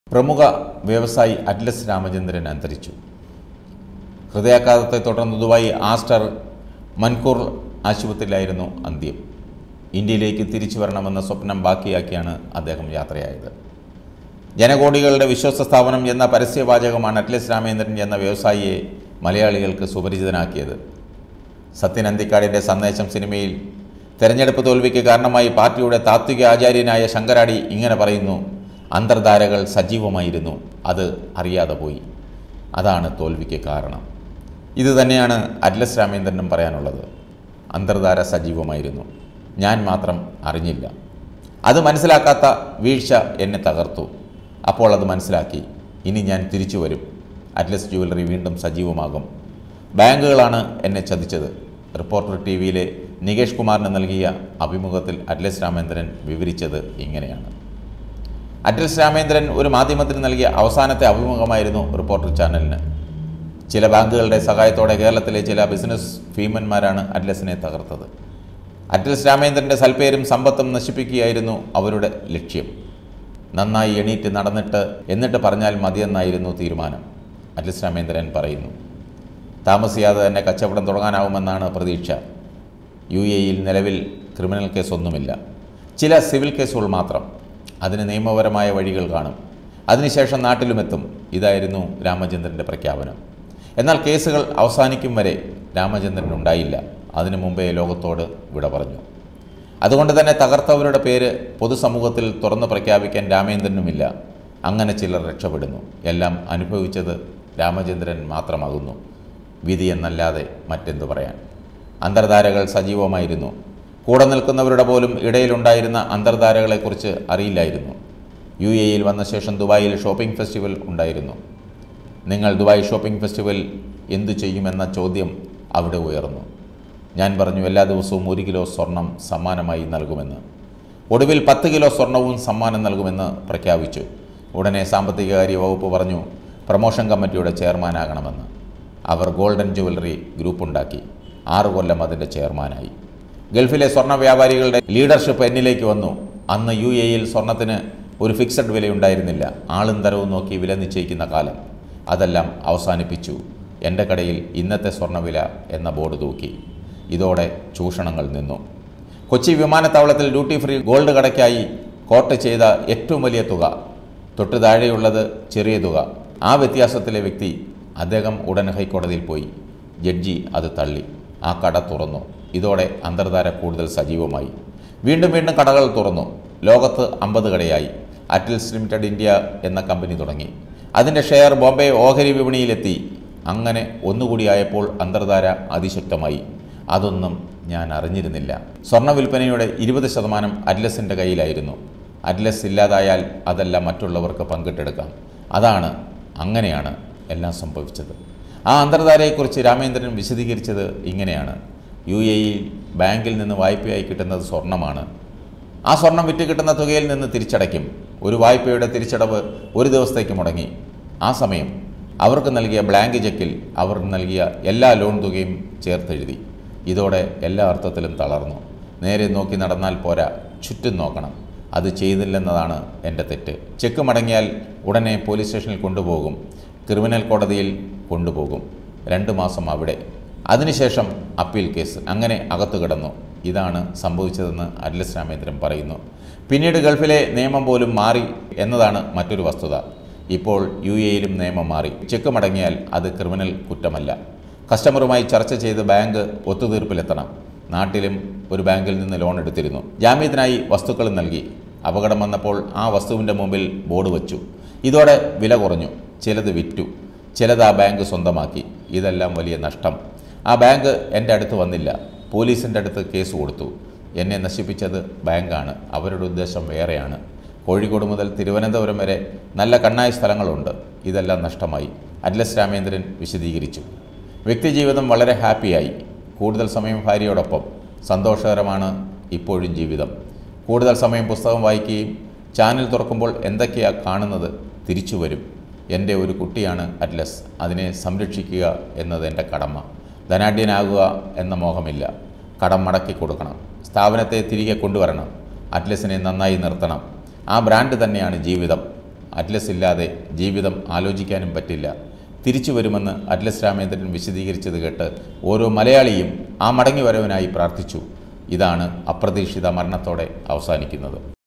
പ്രമുഖ വ്യവസായി അറ്റ്ലസ് രാമചന്ദ്രൻ അന്തരിച്ചു ഹൃദയാഘാതത്തെ തുടർന്ന് ദുബായ് ആസ്റ്റർ മൻകൂർ ആശുപത്രിയിലായിരുന്നു അന്ത്യം ഇന്ത്യയിലേക്ക് തിരിച്ചു വരണമെന്ന സ്വപ്നം ബാക്കിയാക്കിയാണ് അദ്ദേഹം യാത്രയായത് ജനകോടികളുടെ വിശ്വസ്ത സ്ഥാപനം എന്ന പരസ്യവാചകമാണ് അറ്റ്ലസ് രാമേന്ദ്രൻ എന്ന വ്യവസായിയെ മലയാളികൾക്ക് സുപരിചിതനാക്കിയത് സത്യൻ അന്തിക്കാടിൻ്റെ സന്ദേശം സിനിമയിൽ തെരഞ്ഞെടുപ്പ് തോൽവിക്ക് കാരണമായി പാർട്ടിയുടെ താത്വിക ആചാര്യനായ ശങ്കരാടി ഇങ്ങനെ പറയുന്നു അന്തർധാരകൾ സജീവമായിരുന്നു അത് അറിയാതെ പോയി അതാണ് തോൽവിക്ക് കാരണം ഇത് തന്നെയാണ് അറ്റ്ലസ് രാമേന്ദ്രനും പറയാനുള്ളത് അന്തർധാര സജീവമായിരുന്നു ഞാൻ മാത്രം അറിഞ്ഞില്ല അത് മനസ്സിലാക്കാത്ത വീഴ്ച എന്നെ തകർത്തു അപ്പോൾ അത് മനസ്സിലാക്കി ഇനി ഞാൻ തിരിച്ചു വരും അറ്റ്ലസ് ജുവലറി വീണ്ടും സജീവമാകും ബാങ്കുകളാണ് എന്നെ ചതിച്ചത് റിപ്പോർട്ടർ ടി വിയിലെ നികേഷ് കുമാറിന് നൽകിയ അഭിമുഖത്തിൽ അറ്റ്ലസ് രാമേന്ദ്രൻ വിവരിച്ചത് ഇങ്ങനെയാണ് അറ്റ്ലസ് രാമേന്ദ്രൻ ഒരു മാധ്യമത്തിന് നൽകിയ അവസാനത്തെ അഭിമുഖമായിരുന്നു റിപ്പോർട്ടർ ചാനലിന് ചില ബാങ്കുകളുടെ സഹായത്തോടെ കേരളത്തിലെ ചില ബിസിനസ് ഭീമന്മാരാണ് അറ്റ്ലസിനെ തകർത്തത് അറ്റ്ലസ് രാമേന്ദ്രൻ്റെ സൽപ്പേരും സമ്പത്തും നശിപ്പിക്കുകയായിരുന്നു അവരുടെ ലക്ഷ്യം നന്നായി എണീറ്റ് നടന്നിട്ട് എന്നിട്ട് പറഞ്ഞാൽ മതിയെന്നായിരുന്നു തീരുമാനം അറ്റ്ലസ് രാമേന്ദ്രൻ പറയുന്നു താമസിയാതെ തന്നെ കച്ചവടം തുടങ്ങാനാവുമെന്നാണ് പ്രതീക്ഷ യു എയിൽ നിലവിൽ ക്രിമിനൽ കേസൊന്നുമില്ല ചില സിവിൽ കേസുകൾ മാത്രം അതിന് നിയമപരമായ വഴികൾ കാണും അതിനുശേഷം നാട്ടിലുമെത്തും ഇതായിരുന്നു രാമചന്ദ്രൻ്റെ പ്രഖ്യാപനം എന്നാൽ കേസുകൾ അവസാനിക്കും വരെ രാമചന്ദ്രൻ ഉണ്ടായില്ല അതിനു മുമ്പേ ലോകത്തോട് വിട പറഞ്ഞു അതുകൊണ്ട് തന്നെ തകർത്തവരുടെ പേര് പൊതുസമൂഹത്തിൽ തുറന്നു പ്രഖ്യാപിക്കാൻ രാമേന്ദ്രനുമില്ല അങ്ങനെ ചിലർ രക്ഷപ്പെടുന്നു എല്ലാം അനുഭവിച്ചത് രാമചന്ദ്രൻ മാത്രമാകുന്നു വിധി എന്നല്ലാതെ മറ്റെന്തു പറയാൻ അന്തർധാരകൾ സജീവമായിരുന്നു കൂടെ നിൽക്കുന്നവരുടെ പോലും ഇടയിലുണ്ടായിരുന്ന അന്തർധാരകളെക്കുറിച്ച് അറിയില്ലായിരുന്നു യു എയിൽ വന്ന ശേഷം ദുബായിൽ ഷോപ്പിംഗ് ഫെസ്റ്റിവൽ ഉണ്ടായിരുന്നു നിങ്ങൾ ദുബായ് ഷോപ്പിംഗ് ഫെസ്റ്റിവൽ എന്തു ചെയ്യുമെന്ന ചോദ്യം അവിടെ ഉയർന്നു ഞാൻ പറഞ്ഞു എല്ലാ ദിവസവും ഒരു കിലോ സ്വർണം സമ്മാനമായി നൽകുമെന്ന് ഒടുവിൽ പത്ത് കിലോ സ്വർണവും സമ്മാനം നൽകുമെന്ന് പ്രഖ്യാപിച്ചു ഉടനെ സാമ്പത്തികകാര്യ വകുപ്പ് പറഞ്ഞു പ്രൊമോഷൻ കമ്മിറ്റിയുടെ ചെയർമാനാകണമെന്ന് അവർ ഗോൾഡൻ ജുവലറി ഗ്രൂപ്പ് ഉണ്ടാക്കി ആറ് കൊല്ലം അതിൻ്റെ ചെയർമാനായി ഗൾഫിലെ സ്വർണ്ണ വ്യാപാരികളുടെ ലീഡർഷിപ്പ് എന്നിലേക്ക് വന്നു അന്ന് യു എയിൽ സ്വർണത്തിന് ഒരു ഫിക്സഡ് വിലയുണ്ടായിരുന്നില്ല ആളും തരവും നോക്കി വില നിശ്ചയിക്കുന്ന കാലം അതെല്ലാം അവസാനിപ്പിച്ചു എൻ്റെ കടയിൽ ഇന്നത്തെ സ്വർണ്ണവില എന്ന ബോർഡ് തൂക്കി ഇതോടെ ചൂഷണങ്ങൾ നിന്നു കൊച്ചി വിമാനത്താവളത്തിൽ ഡ്യൂട്ടി ഫ്രീ ഗോൾഡ് കടയ്ക്കായി കോട്ട് ചെയ്ത ഏറ്റവും വലിയ തുക തൊട്ട് താഴെയുള്ളത് ചെറിയ തുക ആ വ്യത്യാസത്തിലെ വ്യക്തി അദ്ദേഹം ഉടൻ ഹൈക്കോടതിയിൽ പോയി ജഡ്ജി അത് തള്ളി ആ കട തുറന്നു ഇതോടെ അന്തർധാര കൂടുതൽ സജീവമായി വീണ്ടും വീണ്ടും കടകൾ തുറന്നു ലോകത്ത് അമ്പത് കടയായി അറ്റിൽസ് ലിമിറ്റഡ് ഇന്ത്യ എന്ന കമ്പനി തുടങ്ങി അതിൻ്റെ ഷെയർ ബോംബെ ഓഹരി വിപണിയിലെത്തി അങ്ങനെ ഒന്നുകൂടിയായപ്പോൾ അന്തർധാര അതിശക്തമായി അതൊന്നും ഞാൻ അറിഞ്ഞിരുന്നില്ല സ്വർണ്ണ വിൽപ്പനയുടെ ഇരുപത് ശതമാനം അറ്റ്ലസിൻ്റെ കയ്യിലായിരുന്നു അറ്റ്ലസ് ഇല്ലാതായാൽ അതെല്ലാം മറ്റുള്ളവർക്ക് പങ്കിട്ടെടുക്കാം അതാണ് അങ്ങനെയാണ് എല്ലാം സംഭവിച്ചത് ആ അന്തർധാരയെക്കുറിച്ച് രാമേന്ദ്രൻ വിശദീകരിച്ചത് ഇങ്ങനെയാണ് യു എയിൽ ബാങ്കിൽ നിന്ന് വായ്പയായി കിട്ടുന്നത് സ്വർണ്ണമാണ് ആ സ്വർണം വിറ്റ് കിട്ടുന്ന തുകയിൽ നിന്ന് തിരിച്ചടയ്ക്കും ഒരു വായ്പയുടെ തിരിച്ചടവ് ഒരു ദിവസത്തേക്ക് മുടങ്ങി ആ സമയം അവർക്ക് നൽകിയ ബ്ലാങ്ക് ചെക്കിൽ അവർ നൽകിയ എല്ലാ ലോൺ തുകയും ചേർത്തെഴുതി ഇതോടെ എല്ലാ അർത്ഥത്തിലും തളർന്നു നേരെ നോക്കി നടന്നാൽ പോരാ ചുറ്റും നോക്കണം അത് ചെയ്തില്ലെന്നതാണ് എൻ്റെ തെറ്റ് ചെക്ക് മടങ്ങിയാൽ ഉടനെ പോലീസ് സ്റ്റേഷനിൽ കൊണ്ടുപോകും ക്രിമിനൽ കോടതിയിൽ കൊണ്ടുപോകും രണ്ട് മാസം അവിടെ അതിനുശേഷം അപ്പീൽ കേസ് അങ്ങനെ അകത്തു കിടന്നു ഇതാണ് സംഭവിച്ചതെന്ന് അറ്റ്ലസ് രാമേന്ദ്രൻ പറയുന്നു പിന്നീട് ഗൾഫിലെ നിയമം പോലും മാറി എന്നതാണ് മറ്റൊരു വസ്തുത ഇപ്പോൾ യു എയിലും നിയമം മാറി ചെക്ക് മടങ്ങിയാൽ അത് ക്രിമിനൽ കുറ്റമല്ല കസ്റ്റമറുമായി ചർച്ച ചെയ്ത് ബാങ്ക് ഒത്തുതീർപ്പിലെത്തണം നാട്ടിലും ഒരു ബാങ്കിൽ നിന്ന് ലോൺ എടുത്തിരുന്നു ജാമ്യത്തിനായി വസ്തുക്കൾ നൽകി അപകടം വന്നപ്പോൾ ആ വസ്തുവിൻ്റെ മുമ്പിൽ ബോർഡ് വച്ചു ഇതോടെ വില കുറഞ്ഞു ചിലത് വിറ്റു ചിലത് ആ ബാങ്ക് സ്വന്തമാക്കി ഇതെല്ലാം വലിയ നഷ്ടം ആ ബാങ്ക് എൻ്റെ അടുത്ത് വന്നില്ല പോലീസിൻ്റെ അടുത്ത് കേസ് കൊടുത്തു എന്നെ നശിപ്പിച്ചത് ബാങ്കാണ് അവരുടെ ഉദ്ദേശം വേറെയാണ് കോഴിക്കോട് മുതൽ തിരുവനന്തപുരം വരെ നല്ല കണ്ണായ സ്ഥലങ്ങളുണ്ട് ഇതെല്ലാം നഷ്ടമായി അറ്റ്ലസ് രാമേന്ദ്രൻ വിശദീകരിച്ചു വ്യക്തിജീവിതം വളരെ ഹാപ്പിയായി കൂടുതൽ സമയം ഭാര്യയോടൊപ്പം സന്തോഷകരമാണ് ഇപ്പോഴും ജീവിതം കൂടുതൽ സമയം പുസ്തകം വായിക്കുകയും ചാനൽ തുറക്കുമ്പോൾ എന്തൊക്കെയാണ് കാണുന്നത് തിരിച്ചു വരും എൻ്റെ ഒരു കുട്ടിയാണ് അറ്റ്ലസ് അതിനെ സംരക്ഷിക്കുക എന്നത് എൻ്റെ കടമ ധനാഢ്യനാകുക എന്ന മോഹമില്ല കടം മടക്കി കൊടുക്കണം സ്ഥാപനത്തെ തിരികെ കൊണ്ടുവരണം അറ്റ്ലസിനെ നന്നായി നിർത്തണം ആ ബ്രാൻഡ് തന്നെയാണ് ജീവിതം അറ്റ്ലസ് ഇല്ലാതെ ജീവിതം ആലോചിക്കാനും പറ്റില്ല തിരിച്ചു വരുമെന്ന് അറ്റ്ലസ് രാമേന്ദ്രൻ വിശദീകരിച്ചത് കേട്ട് ഓരോ മലയാളിയും ആ മടങ്ങി വരവനായി പ്രാർത്ഥിച്ചു ഇതാണ് അപ്രതീക്ഷിത മരണത്തോടെ അവസാനിക്കുന്നത്